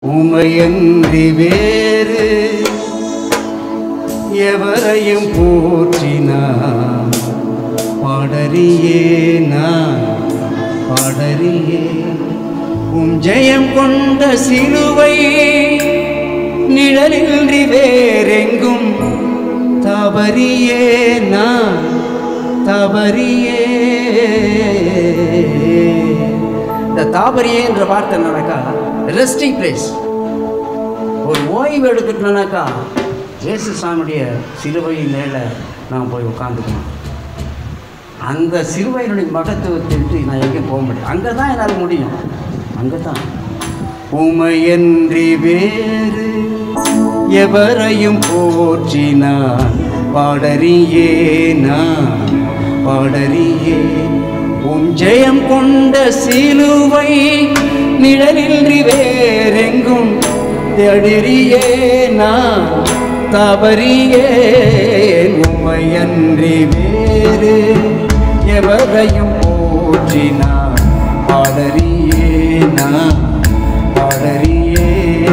உமையன்றி வேறு எவரையும் போற்றினான் பாடறியே நான் பாடறியே உம் ஜெயம் கொண்ட சிலுவை நிழலின்றி வேறெங்கும் தவறியே நான் தவறியே இந்த தாபரியே என்ற வார்த்தை என்னன்னாக்கா ரெஸ்டிங் பிளேஸ் ஒரு ஓய்வு எடுத்துட்டோம்னாக்கா இயேசு சாமியுடைய சிலுவையின் மேலே நான் போய் உட்காந்துக்கணும் அந்த சிலுவையினுடைய மகத்துவத்தை விட்டு நான் எங்கேயும் போக முடியும் அங்கே தான் என்னால் முடியும் அங்கே தான் உமையன்றி வேறு எவரையும் போற்றினான் பாடறியே நான் பாடறியே உம் ஜெயம் கொண்ட சிலுவை நிழலின்றி வேறெங்கும் தேடிறியே நான் தவறியே உமையன்றி வேறு எவரையும் போற்றினான் பாடறியே நான் பாடறியே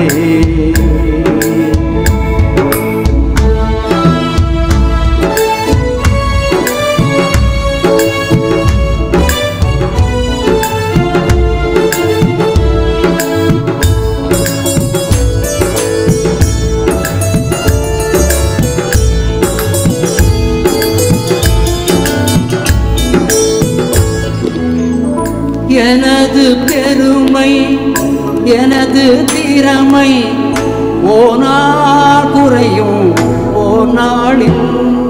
எனது பெருமை எனது திறமை ஓனாள் குறையும் ஓநாளில்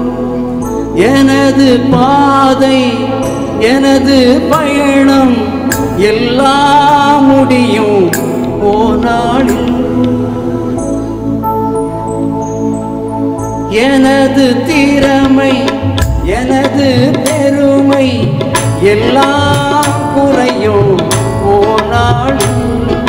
எனது பாதை எனது பயணம் எல்லாம் முடியும் ஓநாளில் எனது திறமை எனது பெருமை எல்லாம் குறையும் ஓநாளில்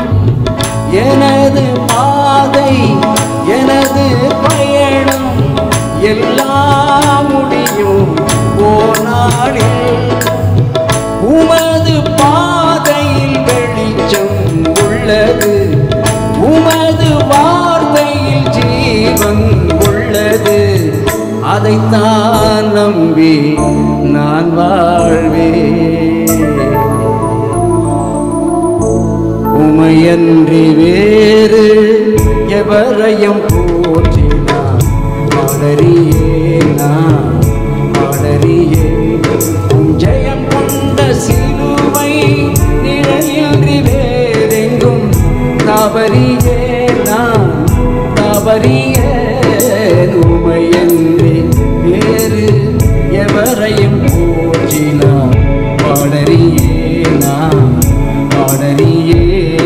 எனது பாதை எனது பயணம் எல்லாம் முடியும் ஓநாளில் உமது பாதையில் வெளிச்சம் உள்ளது உமது வார்த்தையில் ஜீவன் உள்ளது அதைத்தான் நம்பி நான் வாழ்வேன் உமையன்றி வேறு எவரையும் போற்றினான் பாடறியே நான் பாடறியே உம் ஜெயம் கொண்ட சிலுவை நிழலின்றி வேறெங்கும் தவறியே நான் தவறியே உமையன்றி வேறு எவரையும் போற்றினான் பாடறியே நான் பாடறியே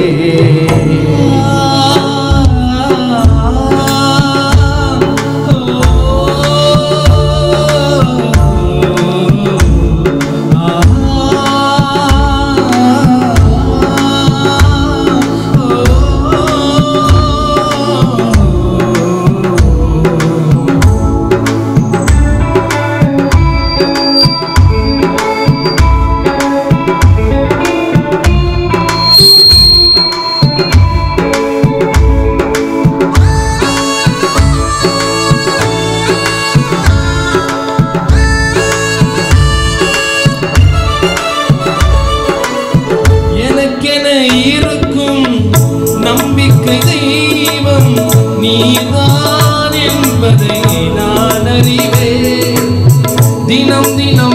எனக்கென இருக்கும் நம்பிக்கை தெய்வம் நீதான் என்பதை நான் அறிவேன் தினம் தினம்